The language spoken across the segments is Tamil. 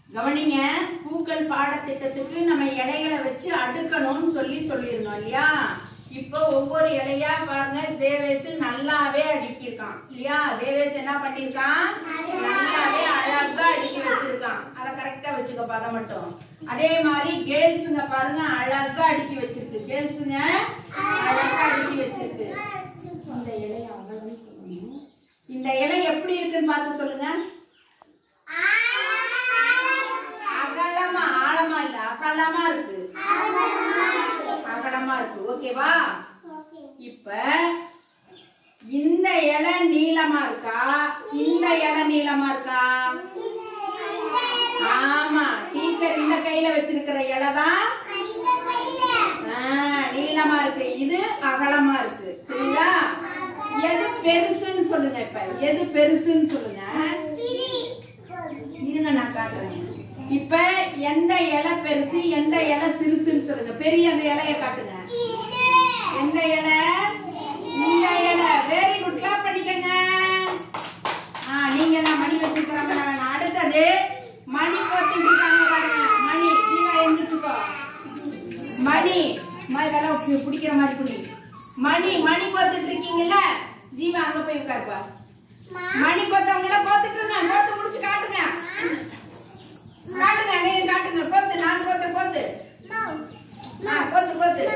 கவனிங்க பூக்கள் பாடத்திட்டத்துக்கு நம்ம இலைகளை வச்சு அடுக்கணும்னு சொல்லி சொல்லியிருந்தோம் இல்லையா இப்போ ஒவ்வொரு இலையா பாருங்க தேவேசு நல்லாவே அடுக்கியிருக்கான் இல்லையா தேவேஸ் என்ன பண்ணியிருக்கான் நல்லாவே அழகா அடுக்கி வச்சிருக்கான் அதை கரெக்டா வச்சுக்க பதம் மட்டும் அதே மாதிரி கேர்ள்ஸுங்க பாருங்க அழகா அடுக்கி வச்சிருக்கு கேர்ள்ஸுங்க அழகா அடுக்கி வச்சிருக்கு இந்த இலை அகலம்னு சொல்லணும் இந்த இலை எப்படி இருக்குன்னு பார்த்து சொல்லுங்க அகலமா ஆழமா இல்ல அகலமா இருக்கு அகலமா இருக்கு ஓகேவா இப்ப இந்த இலை நீளமா இருக்கா இந்த இலை நீளமா இருக்கா ஆமா டீச்சர் இந்த கையில வச்சிருக்கிற இலை தான் ஆ, நீளமா இருக்கு இது அகலமா இருக்கு சரிங்களா எது பெருசுன்னு சொல்லுங்க இப்ப எது பெருசுன்னு சொல்லுங்க இருங்க நான் காட்டுறேன் இப்ப எந்த இலை பெருசு எந்த இலை சிறுசுன்னு சொல்லுங்க பெரிய அந்த இலைய காட்டுங்க எந்த இலை இந்த இலை வெரி குட் கிளாப் பண்ணிக்கங்க ஆ நீங்க நான் மணி வச்சிருக்கிறாங்க நான் அடுத்தது மணி போட்டுட்டு இருக்காங்க பாருங்க மணி தீவா எந்திரிச்சுக்கோ மணி அம்மா, இதெல்லாம் பி- பிடிக்கிற மாதிரி குடி மணி மணி கோத்துட்டு இருக்கீங்கல்ல ஜீவா அங்க போய் உட்காருப்பா மணி கோத்தவங்கள கோத்துட்டு இருங்க கோத்து முடிச்சு காட்டுங்க காட்டுங்க அதையும் காட்டுங்க கோத்து நாலு கோத்து கோத்து ஆ கோத்து கோத்து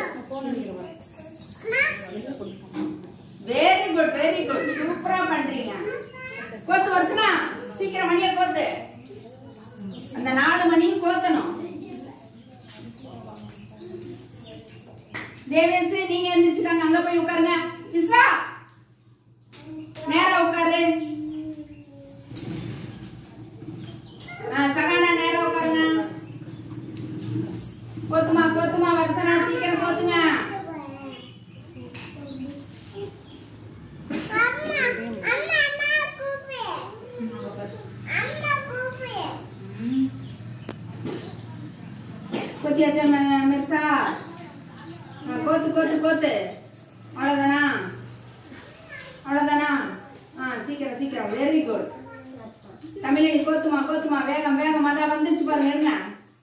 வெரி குட் வெரி குட் சூப்பரா பண்றீங்க கோத்து வருஷனா சீக்கிரம் மணியை கோத்து அந்த நாலு மணியும் கோத்தணும் தேவேசு நீங்க எந்திரிச்சுக்காங்க அங்க போய் உட்காருங்க விஸ்வா நேரா உட்காரு ஆ, சகானா நேரா உட்காருங்க கோத்துமா கோத்துமா வருஷனா சீக்கிரம் கோத்துங்க கோத்தியாச்சா ம- மிர்சா ஆ, கோத்து கோத்து கோத்து அவ்வளோதானா அவ்வளோதானா ஆ சீக்கிரம் சீக்கிரம் வெரி குட் தமிழடி கோத்துமா கோத்துமா வேகம் வேகம் அதான் வந்துருச்சு பாருங்க எடுங்க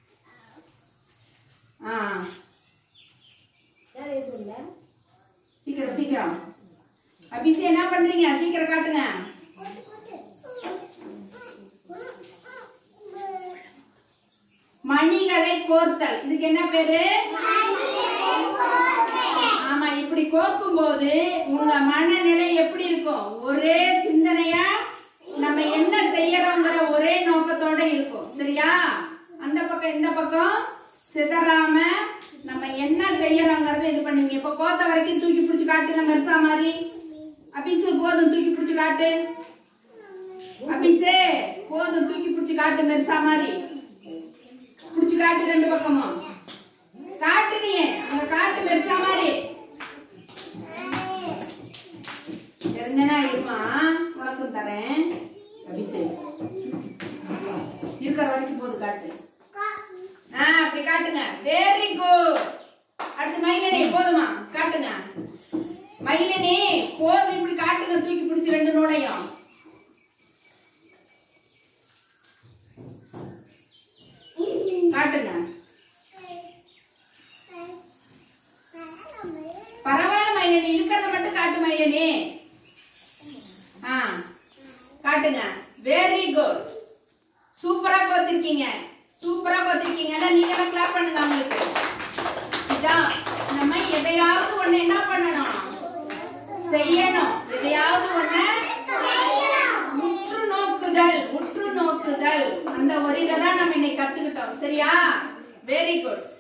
ஆ சீக்கிரம் சீக்கிரம் அபிஷே என்ன பண்றீங்க சீக்கிரம் காட்டுங்க மணிகளை கோர்த்தல் இதுக்கு என்ன பேரு ஆமா இப்படி கோக்கும் போது உங்க மனநிலை எப்படி இருக்கும் ஒரே சிந்தனையா நம்ம என்ன செய்யறோங்கிற ஒரே நோக்கத்தோட இருக்கும் சரியா அந்த பக்கம் இந்த பக்கம் சிதறாம நம்ம என்ன செய்யறோங்கிறத இது பண்ணுவீங்க இப்ப கோத்த வரைக்கும் தூக்கி பிடிச்சு காட்டுங்க மெர்சா மாதிரி அபிசு போதும் தூக்கி பிடிச்சு காட்டு அபிசே போதும் தூக்கி பிடிச்சு காட்டு மெர்சா மாதிரி பிடிச்சு காட்டு ரெண்டு பக்கமும் காட்டு நீ அங்க காட்டு மெர்சா மாதிரி தெரிஞ்சனா இருமா உனக்கும் தரேன் அபிஷேக் இருக்கிற வரைக்கும் போது காட்டு ஆ அப்படி காட்டுங்க வெரி குட் அடுத்து மயிலனி போதுமா காட்டுங்க மயிலனி போதும் இப்படி காட்டுங்க தூக்கி பிடிச்சு ரெண்டு நூலையும் காட்டுங்க பரவாயில்ல மயிலனி இருக்கிறத மட்டும் காட்டு மயிலனி ஆ காட்டுங்க வெரி குட் சூப்பரா கோத்திருக்கீங்க சூப்பரா கோத்திருக்கீங்க அதான் நீங்களும் கிளாப் பண்ணுங்க அவங்களுக்கு இதான் நம்ம எதையாவது ஒண்ணு என்ன பண்ணணும் செய்யணும் எதையாவது ஒண்ணு உற்று நோக்குதல் உற்று நோக்குதல் அந்த ஒரு இதை தான் நம்ம இன்னைக்கு கத்துக்கிட்டோம் சரியா வெரி குட்